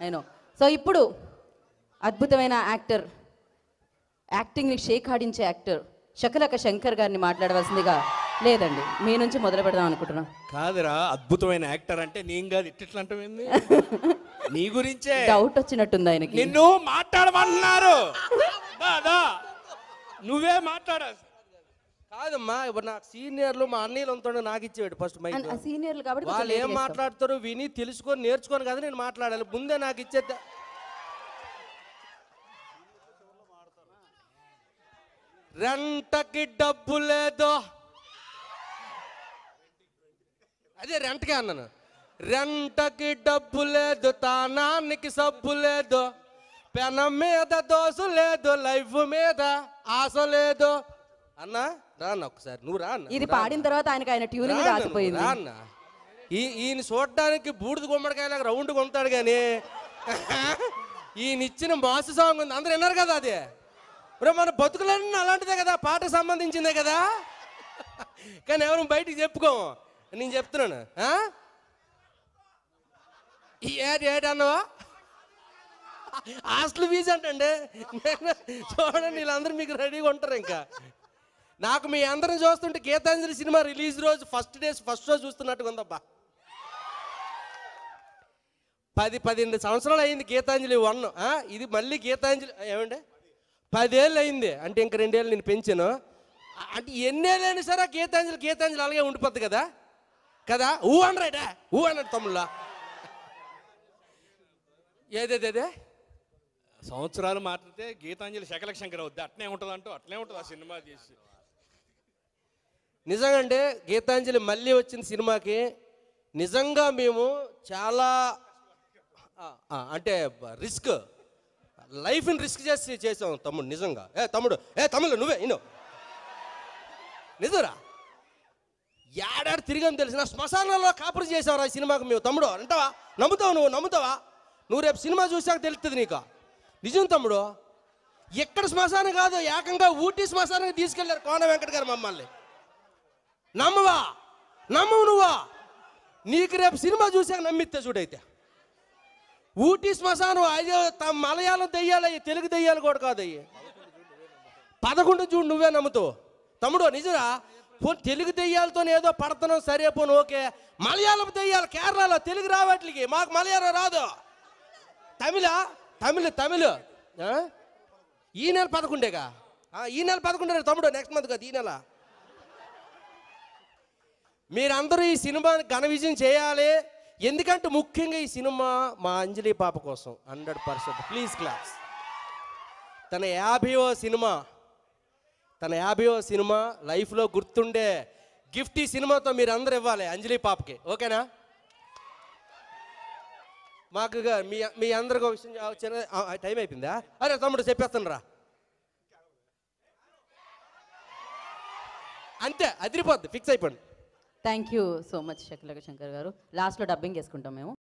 నేను సో ఇప్పుడు అద్భుతమైన యాక్టర్ యాక్టింగ్ని షేక్ ఆడించే యాక్టర్ శకలక శంకర్ గారిని మాట్లాడవలసిందిగా లేదండి మీ నుంచి మొదలు పెడదాం అనుకుంటున్నాం కాదురా అద్భుతమైన యాక్టర్ అంటే నేను కాదు ఇట్లా అంటావేంది నీ గురించే డౌట్ వచ్చినట్టుంది ఆయనకి నిన్ను మాట్లాడమంటున్నారు దా, దా. నువ్వే మాట్లాడ కాదమ్మా ఇప్పుడు నాకు సీనియర్లు మా అన్నయ్యలు ఉంటుండే నాకు ఇచ్చేవాడు ఫస్ట్ మైక్ ఆ సీనియర్లు కాబట్టి కొంచెం వాళ్ళు ఏం లేట్గా ఇస్తాం. మాట్లాడతారో విని తెలుసుకొని నేర్చుకొని కదా నేను మాట్లాడాలి ముందే నాకు ఇచ్చేద్దా రెంటకి డబ్బు లేదు అదే రెంట్కే అన్నాను రెంటకి డబ్బు లేదు తానానికి సబ్బు లేదు పెనం మీద దోసు లేదు లైఫ్ మీద ఆశ లేదు అన్నా రా అన్న ఒకసారి నువ్వు రా అన్న ఇది పాడిన తర్వాత ఆయనకి ఆయన ట్యూనింగ్ రా అన్న, రాసిపోయింది రా అన్న. ఈ ఈయన చూడడానికి బూడిద గుమ్మడికాయలాగా రౌండ్ కొంటాడు కానీ ఈయన ఇచ్చిన మాసు సాంగ్ ఉంది అందరు విన్నారు కదా అది ఇప్పుడు మన బతుకులన్నీ అలాంటిదే కదా పాటకు సంబంధించిందే కదా కానీ ఎవరు బయటికి చెప్పుకోము నేను చెప్తున్నాను ఆ? ఈ ఏటి ఏటి అన్నవా హాస్టల్ ఫీజు అంటండి నేను చూడండి వీళ్ళందరూ మీకు రెడీగా ఉంటారు ఇంకా నాకు మీ అందరం చూస్తుంటే గీతాంజలి సినిమా రిలీజ్ రోజు ఫస్ట్ డేస్ ఫస్ట్ రోజు చూస్తున్నట్టుగా ఉందబ్బా పది పదిహేను సంవత్సరాలు అయింది గీతాంజలి వన్ ఇది మళ్ళీ గీతాంజలి ఏమండి పదేళ్ళు అయింది అంటే ఇంక రెండేళ్ళు నేను పెంచాను ఆ, అంటే ఎన్నేళ్ళైనా సరే ఆ గీతాంజలి గీతాంజలి అలాగే ఉండిపోద్ది కదా కదా ఊ అనరాడా ఊ అన్నాడు తమ్ముళ్ళ ఏదేదేదే సంవత్సరాలు మాట్లాడితే గీతాంజలి శకలక శంకర్ అవుద్ది అట్నే ఉంటుంది అంటూ అట్లే ఉంటుంది ఆ సినిమా చేసి నిజంగా అంటే గీతాంజలి మళ్ళీ వచ్చిన సినిమాకి నిజంగా మేము చాలా ఆ, ఆ, అంటే రిస్క్ లైఫ్ని రిస్క్ చేసి చేసాం తమ్ముడు నిజంగా ఏ తమ్ముడు ఏ తమ్ముడు నువ్వే ఇను నిజరా ఏడాడు తిరిగాం తెలిసిన శ్మశానంలో కాపురం చేసావురా ఈ సినిమాకి మేము తమ్ముడు అంటావా నమ్ముతావు నువ్వు నమ్ముతావా నువ్వు రేపు సినిమా చూసాక తెలుస్తుంది నీకు నిజం తమ్ముడు ఎక్కడ శ్మశానం కాదు ఏకంగా ఊటీ శ్మశానానికి తీసుకెళ్లారు కోన వెంకట గారు మమ్మల్ని నమ్మవా నమ్మవు నువ్వా నీకు రేపు సినిమా చూసాక నమ్మితే చూడైతే ఊటీ శ్మశానం అయ్యో త- మలయాళం దెయ్యాలు అయ్యి తెలుగు దెయ్యాలు కూడా కాదు అయ్యి పదకొండు చూడు నువ్వే నమ్ముతావు తమ్ముడు నిజరా పోనీ తెలుగు దెయ్యాలతో ఏదో పడుతున్నాం సరే పోను ఓకే మలయాళం దెయ్యాలు కేరళలో తెలుగు రావట్లకి మాకు మలయాళం రాదు తమిళ తమిళ తమిళ ఆ? ఈ నెల పదకొండేగా ఆ, ఈ నెల పదకొండే తమ్ముడు నెక్స్ట్ మంత్ కదా ఈ నెల మీరందరూ ఈ సినిమాని ఘన విజయం చేయాలి ఎందుకంటే ముఖ్యంగా ఈ సినిమా మా అంజలి పాప కోసం హండ్రెడ్ పర్సెంట్ ప్లీజ్ క్లాస్ తన యాభైవ సినిమా తన యాభైవ సినిమా లైఫ్లో గుర్తుండే గిఫ్ట్ ఈ సినిమాతో మీరు అందరు ఇవ్వాలి అంజలి పాపకి ఓకేనా మాకు గా- మీ మీ అందరికి ఒక విషయం చెప్- చిన్న ఆ, ఆ, టైం అయిపోయిందా అరే తమ్ముడు చెప్పేస్తాను రా అంతే అదిరిపోద్ది ఫిక్స్ అయిపోండి thank you so much Shakalaka Shankar garu లాస్ట్లో డబ్బింగ్ చేసుకుంటాం మేము